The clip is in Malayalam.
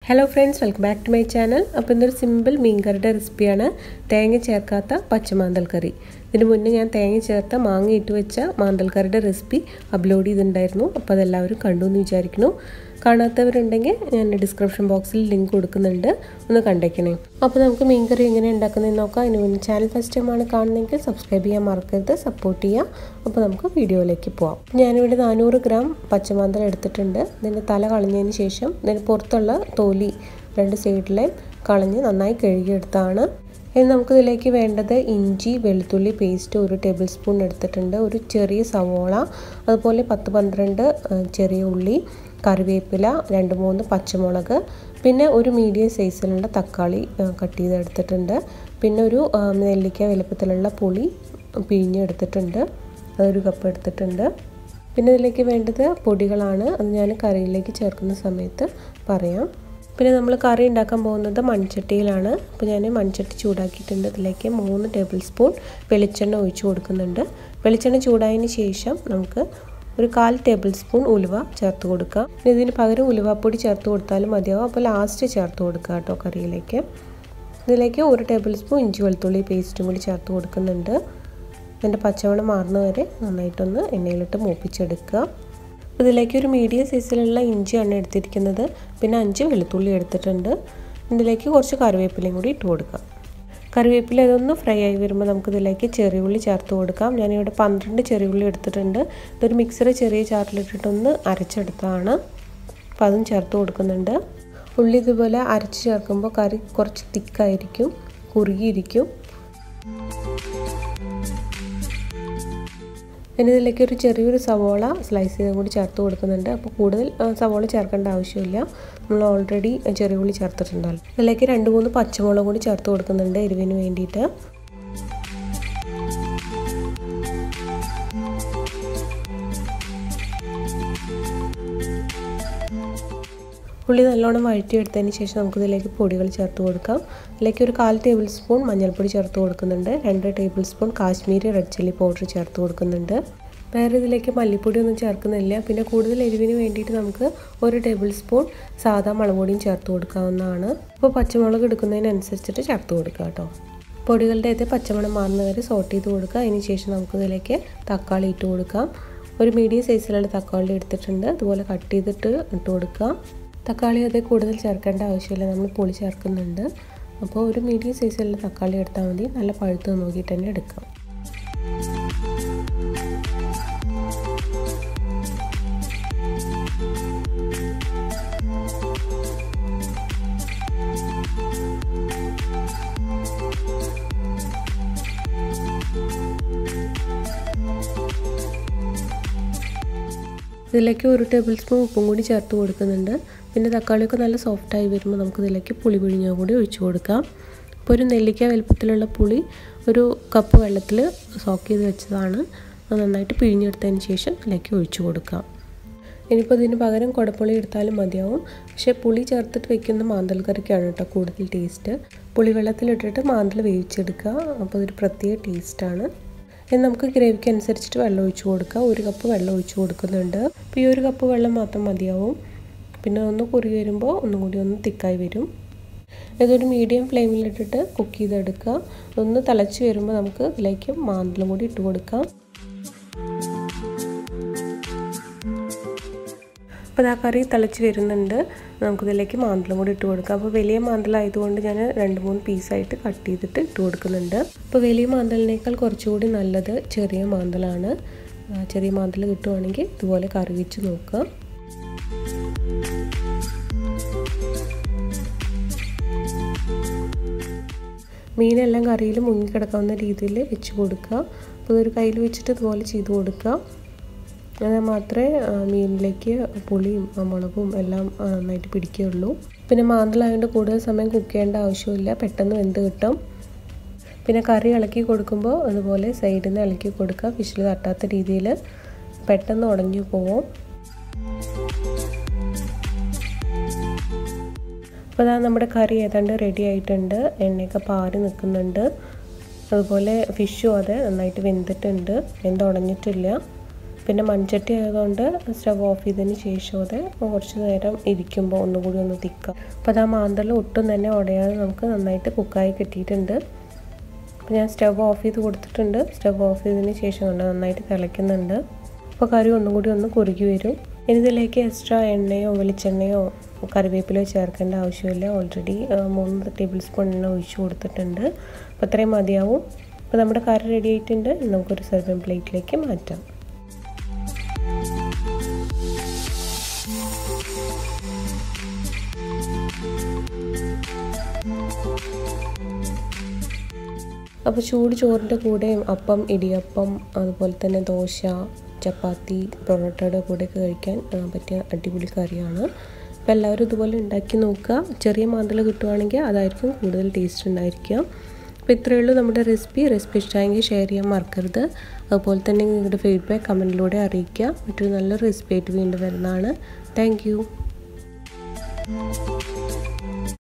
hello friends welcome back to my channel അപ്പോൾ ഇന്നൊരു സിമ്പിൾ മീൻകറിയുടെ റെസിപ്പിയാണ് തേങ്ങ ചേർക്കാത്ത പച്ചമാന്തൽ കറി ഇതിന് മുന്നേ ഞാൻ തേങ്ങ ചേർത്ത മാങ്ങ ഇട്ട് വെച്ച മാന്തൽ കറിയുടെ റെസിപ്പി അപ്ലോഡ് ചെയ്തിട്ടുണ്ടായിരുന്നു അപ്പോൾ അതെല്ലാവരും കണ്ടു എന്ന് വിചാരിക്കുന്നു കാണാത്തവരുണ്ടെങ്കിൽ ഞാൻ ഡിസ്ക്രിപ്ഷൻ ബോക്സിൽ ലിങ്ക് കൊടുക്കുന്നുണ്ട് ഒന്ന് കണ്ടേക്കണേ അപ്പോൾ നമുക്ക് മീൻകറി എങ്ങനെ ഉണ്ടാക്കുന്നതെന്ന് നോക്കാം അതിന് മുന്നേ ചാനൽ ഫസ്റ്റ് ടൈമാണ് കാണുന്നതെങ്കിൽ സബ്സ്ക്രൈബ് ചെയ്യാൻ മറക്കരുത് സപ്പോർട്ട് ചെയ്യുക അപ്പോൾ നമുക്ക് വീഡിയോയിലേക്ക് പോവാം ഞാനിവിടെ നാനൂറ് ഗ്രാം പച്ചമാന്തൽ എടുത്തിട്ടുണ്ട് ഇതിൻ്റെ തല കളഞ്ഞതിന് ശേഷം ഇതിന് പുറത്തുള്ള തോലി രണ്ട് സൈഡിലെയും കളഞ്ഞ് നന്നായി കഴുകിയെടുത്താണ് ഇനി നമുക്കിതിലേക്ക് വേണ്ടത് ഇഞ്ചി വെളുത്തുള്ളി പേസ്റ്റ് ഒരു ടേബിൾ സ്പൂൺ എടുത്തിട്ടുണ്ട് ഒരു ചെറിയ സവോള അതുപോലെ പത്ത് പന്ത്രണ്ട് ചെറിയ ഉള്ളി കറിവേപ്പില രണ്ട് മൂന്ന് പച്ചമുളക് പിന്നെ ഒരു മീഡിയം സൈസിലുള്ള തക്കാളി കട്ട് ചെയ്ത് എടുത്തിട്ടുണ്ട് പിന്നെ ഒരു നെല്ലിക്ക വലുപ്പത്തിലുള്ള പുളി പിഴിഞ്ഞെടുത്തിട്ടുണ്ട് അതൊരു കപ്പ് എടുത്തിട്ടുണ്ട് പിന്നെ ഇതിലേക്ക് വേണ്ടത് പൊടികളാണ് അത് ഞാൻ കറിയിലേക്ക് ചേർക്കുന്ന സമയത്ത് പറയാം പിന്നെ നമ്മൾ കറി ഉണ്ടാക്കാൻ പോകുന്നത് മൺചട്ടിയിലാണ് അപ്പോൾ ഞാൻ മൺചട്ടി ചൂടാക്കിയിട്ടുണ്ട് ഇതിലേക്ക് മൂന്ന് ടേബിൾ സ്പൂൺ വെളിച്ചെണ്ണ ഒഴിച്ചു കൊടുക്കുന്നുണ്ട് വെളിച്ചെണ്ണ ചൂടായതിന് ശേഷം നമുക്ക് ഒരു കാൽ ടേബിൾ സ്പൂൺ ഉലുവ ചേർത്ത് കൊടുക്കുക ഇതിന് പകരം ഉലുവപ്പൊടി ചേർത്ത് കൊടുത്താലും മതിയാവും അപ്പോൾ ലാസ്റ്റ് ചേർത്ത് കൊടുക്കുക കേട്ടോ കറിയിലേക്ക് ഇതിലേക്ക് ഒരു ടേബിൾ സ്പൂൺ ഇഞ്ചി വെളുത്തുള്ളി പേസ്റ്റും കൂടി ചേർത്ത് കൊടുക്കുന്നുണ്ട് ഇതിൻ്റെ പച്ചവണം മാറുന്ന വരെ നന്നായിട്ടൊന്ന് എണ്ണയിലിട്ട് മൂപ്പിച്ചെടുക്കുക ഇതിലേക്ക് ഒരു മീഡിയം സൈസിലുള്ള ഇഞ്ചിയാണ് എടുത്തിരിക്കുന്നത് പിന്നെ അഞ്ച് വെളുത്തുള്ളി എടുത്തിട്ടുണ്ട് ഇതിലേക്ക് കുറച്ച് കറിവേപ്പിലയും കൂടി ഇട്ട് കൊടുക്കാം കറിവേപ്പില ഇതൊന്ന് ഫ്രൈ ആയി വരുമ്പോൾ നമുക്കിതിലേക്ക് ചെറിയുള്ളി ചേർത്ത് കൊടുക്കാം ഞാനിവിടെ പന്ത്രണ്ട് ചെറിയുള്ളി എടുത്തിട്ടുണ്ട് ഇതൊരു മിക്സറ് ചെറിയ ചാറിലിട്ടിട്ടൊന്ന് അരച്ചെടുത്തതാണ് അപ്പോൾ അതും ചേർത്ത് കൊടുക്കുന്നുണ്ട് ഉള്ളി ഇതുപോലെ അരച്ച് ചേർക്കുമ്പോൾ കറി കുറച്ച് തിക്കായിരിക്കും കുറുകിയിരിക്കും ഇനി ഇതിലേക്ക് ഒരു ചെറിയൊരു സവോള സ്ലൈസ് ചെയ്തും കൂടി ചേർത്ത് കൊടുക്കുന്നുണ്ട് അപ്പോൾ കൂടുതൽ സവോള ചേർക്കേണ്ട ആവശ്യമില്ല നമ്മൾ ഓൾറെഡി ചെറിയ ഉള്ളി ചേർത്തിട്ടുണ്ടല്ലോ ഇതിലേക്ക് രണ്ട് മൂന്ന് പച്ചമുളക് കൂടി ചേർത്ത് കൊടുക്കുന്നുണ്ട് എരിവിന് വേണ്ടിയിട്ട് ഉള്ളി നല്ലോണം വഴറ്റിയെടുത്തതിന് ശേഷം നമുക്കിതിലേക്ക് പൊടികൾ ചേർത്ത് കൊടുക്കാം ഇതിലേക്ക് ഒരു കാൽ ടേബിൾ സ്പൂൺ മഞ്ഞൾപ്പൊടി ചേർത്ത് കൊടുക്കുന്നുണ്ട് രണ്ട് tablespoon Kashmiri red chilli powder ചേർത്ത് കൊടുക്കുന്നുണ്ട് വേറെ ഇതിലേക്ക് മല്ലിപ്പൊടി ഒന്നും ചേർക്കുന്നില്ല പിന്നെ കൂടുതൽ എരിവിന് വേണ്ടിയിട്ട് നമുക്ക് ഒരു ടേബിൾ സ്പൂൺ സാധാ മുളക് പൊടിയും ചേർത്ത് കൊടുക്കാവുന്നതാണ് അപ്പോൾ പച്ചമുളക് എടുക്കുന്നതിനനുസരിച്ചിട്ട് ചേർത്ത് കൊടുക്കുക കേട്ടോ പൊടികളുടെ ഇത് പച്ചമണം മാറുന്ന വരെ സോട്ട് ചെയ്ത് കൊടുക്കുക അതിന് ശേഷം നമുക്കിതിലേക്ക് തക്കാളി ഇട്ട് കൊടുക്കാം ഒരു മീഡിയം സൈസിലുള്ള തക്കാളി എടുത്തിട്ടുണ്ട് അതുപോലെ കട്ട് ചെയ്തിട്ട് ഇട്ട് കൊടുക്കുക തക്കാളി അത് കൂടുതൽ ചേർക്കേണ്ട ആവശ്യമില്ല നമ്മൾ പുളി ചേർക്കുന്നുണ്ട് അപ്പോൾ ഒരു മീഡിയം സൈസിലുള്ള തക്കാളി എടുത്താൽ മതി നല്ല പഴുത്ത് നോക്കിയിട്ട് തന്നെ എടുക്കാം ഇതിലേക്ക് ഒരു ടേബിൾ സ്പൂൺ ഉപ്പും കൂടി ചേർത്ത് കൊടുക്കുന്നുണ്ട് പിന്നെ തക്കാളിയൊക്കെ നല്ല സോഫ്റ്റായി വരുമ്പോൾ നമുക്ക് ഇതിലേക്ക് പുളി പിഴിഞ്ഞ കൂടി ഒഴിച്ചു കൊടുക്കാം ഇപ്പോൾ ഒരു നെല്ലിക്ക വലുപ്പത്തിലുള്ള പുളി ഒരു കപ്പ് വെള്ളത്തിൽ സോക്ക് ചെയ്ത് വെച്ചതാണ് അത് നന്നായിട്ട് പിഴിഞ്ഞെടുത്തതിന് ശേഷം ഇതിലേക്ക് ഒഴിച്ചു കൊടുക്കാം ഇനിയിപ്പോൾ ഇതിന് പകരം കുടപ്പുളി എടുത്താലും മതിയാവും പക്ഷേ പുളി ചേർത്തിട്ട് വെക്കുന്ന മാന്തൽ കറിക്കാണ് കേട്ടോ കൂടുതൽ ടേസ്റ്റ് പുളി വെള്ളത്തിലിട്ടിട്ട് മാന്തൽ വേവിച്ചെടുക്കുക അപ്പോൾ ഇതൊരു പ്രത്യേക ടേസ്റ്റാണ് ഇനി നമുക്ക് ഗ്രേവിക്ക് അനുസരിച്ചിട്ട് വെള്ളം ഒഴിച്ചു കൊടുക്കാം ഒരു കപ്പ് വെള്ളം ഒഴിച്ചു കൊടുക്കുന്നുണ്ട് അപ്പോൾ ഈ ഒരു കപ്പ് വെള്ളം മാത്രം മതിയാവും പിന്നെ ഒന്ന് കുറുകി വരുമ്പോൾ ഒന്നും കൂടി ഒന്ന് തിക്കായി വരും ഇതൊരു മീഡിയം ഫ്ലെയിമിലിട്ടിട്ട് കുക്ക് ചെയ്തെടുക്കുക ഒന്ന് തിളച്ച് വരുമ്പോൾ നമുക്ക് ഇതിലേക്ക് മാന്തലും കൂടി ഇട്ട് കൊടുക്കാം അപ്പോൾ ആ കറി തിളച്ച് വരുന്നുണ്ട് നമുക്കിതിലേക്ക് മാന്തലും കൂടി ഇട്ട് കൊടുക്കാം അപ്പോൾ വലിയ മാന്തലായതുകൊണ്ട് ഞാൻ രണ്ട് മൂന്ന് പീസായിട്ട് കട്ട് ചെയ്തിട്ട് ഇട്ട് കൊടുക്കുന്നുണ്ട് അപ്പോൾ വലിയ മാന്തലിനേക്കാൾ കുറച്ചുകൂടി നല്ലത് ചെറിയ മാന്തലാണ് ചെറിയ മാന്തൽ കിട്ടുവാണെങ്കിൽ ഇതുപോലെ കറി വെച്ച് നോക്കുക മീനെല്ലാം കറിയിൽ മുങ്ങിക്കിടക്കാവുന്ന രീതിയിൽ വെച്ച് കൊടുക്കുക അപ്പോൾ ഇതൊരു കയ്യിൽ വെച്ചിട്ട് ഇതുപോലെ ചെയ്ത് കൊടുക്കുക എന്നാൽ മാത്രമേ മീനിലേക്ക് പുളിയും മുളകും എല്ലാം നന്നായിട്ട് പിടിക്കുകയുള്ളൂ പിന്നെ മാന്തലായതുകൊണ്ട് കൂടുതൽ സമയം കുക്ക് ചെയ്യേണ്ട ആവശ്യമില്ല പെട്ടെന്ന് വെന്ത് കിട്ടും പിന്നെ കറി ഇളക്കി കൊടുക്കുമ്പോൾ അതുപോലെ സൈഡിൽ നിന്ന് ഇളക്കി കൊടുക്കുക ഫിഷിൽ തട്ടാത്ത രീതിയിൽ പെട്ടെന്ന് ഉടഞ്ഞു പോവും അപ്പോൾ അതാ നമ്മുടെ കറി ഏതാണ്ട് റെഡി ആയിട്ടുണ്ട് എണ്ണയൊക്കെ പാറി നിൽക്കുന്നുണ്ട് അതുപോലെ ഫിഷും അതെ നന്നായിട്ട് വെന്തിട്ടുണ്ട് വെന്തുടഞ്ഞിട്ടില്ല പിന്നെ മൺചട്ടി ആയതുകൊണ്ട് സ്റ്റവ് ഓഫ് ചെയ്തതിന് ശേഷം അത് കുറച്ച് നേരം ഇരിക്കുമ്പോൾ ഒന്നുകൂടി ഒന്ന് തിക്കാം അപ്പോൾ അത് ആ മാന്തൽ ഒട്ടും തന്നെ ഉടയാതെ നമുക്ക് നന്നായിട്ട് കുക്കായി കിട്ടിയിട്ടുണ്ട് അപ്പോൾ ഞാൻ സ്റ്റവ് ഓഫ് ചെയ്ത് കൊടുത്തിട്ടുണ്ട് സ്റ്റവ് ഓഫ് ചെയ്തതിന് ശേഷം കൊണ്ട് നന്നായിട്ട് തിളയ്ക്കുന്നുണ്ട് അപ്പോൾ കറി ഒന്നും കൂടി ഒന്ന് കുറുകി വരും ഇനി ഇതിലേക്ക് എക്സ്ട്രാ എണ്ണയോ വെളിച്ചെണ്ണയോ കറിവേപ്പിലയോ ചേർക്കേണ്ട ആവശ്യമില്ല ഓൾറെഡി മൂന്ന് ടേബിൾ സ്പൂൺ എണ്ണ ഒഴിച്ചു കൊടുത്തിട്ടുണ്ട് അപ്പോൾ അത്രയും മതിയാവും അപ്പോൾ നമ്മുടെ കറി റെഡി ആയിട്ടുണ്ട് നമുക്കൊരു സെർവിങ് പ്ലേറ്റിലേക്ക് മാറ്റാം അപ്പോൾ ചൂട് ചോറിൻ്റെ കൂടെയും അപ്പം ഇടിയപ്പം അതുപോലെ തന്നെ ദോശ ചപ്പാത്തി പൊറോട്ടയുടെ കൂടെയൊക്കെ കഴിക്കാൻ പറ്റിയ അടിപൊളി കറിയാണ് അപ്പോൾ എല്ലാവരും ഇതുപോലെ ഉണ്ടാക്കി നോക്കുക ചെറിയ മാന്തൽ കിട്ടുവാണെങ്കിൽ അതായിരിക്കും കൂടുതൽ ടേസ്റ്റ് ഉണ്ടായിരിക്കുക അപ്പോൾ ഇത്രയേ ഉള്ളൂ നമ്മുടെ റെസിപ്പി റെസിപ്പി ഇഷ്ടമായെങ്കിൽ ഷെയർ ചെയ്യാൻ മറക്കരുത് അതുപോലെ തന്നെ നിങ്ങളുടെ ഫീഡ്ബാക്ക് കമൻറ്റിലൂടെ അറിയിക്കുക മറ്റൊരു നല്ല റെസിപ്പി ആയിട്ട് വീണ്ടും വരുന്നതാണ് താങ്ക്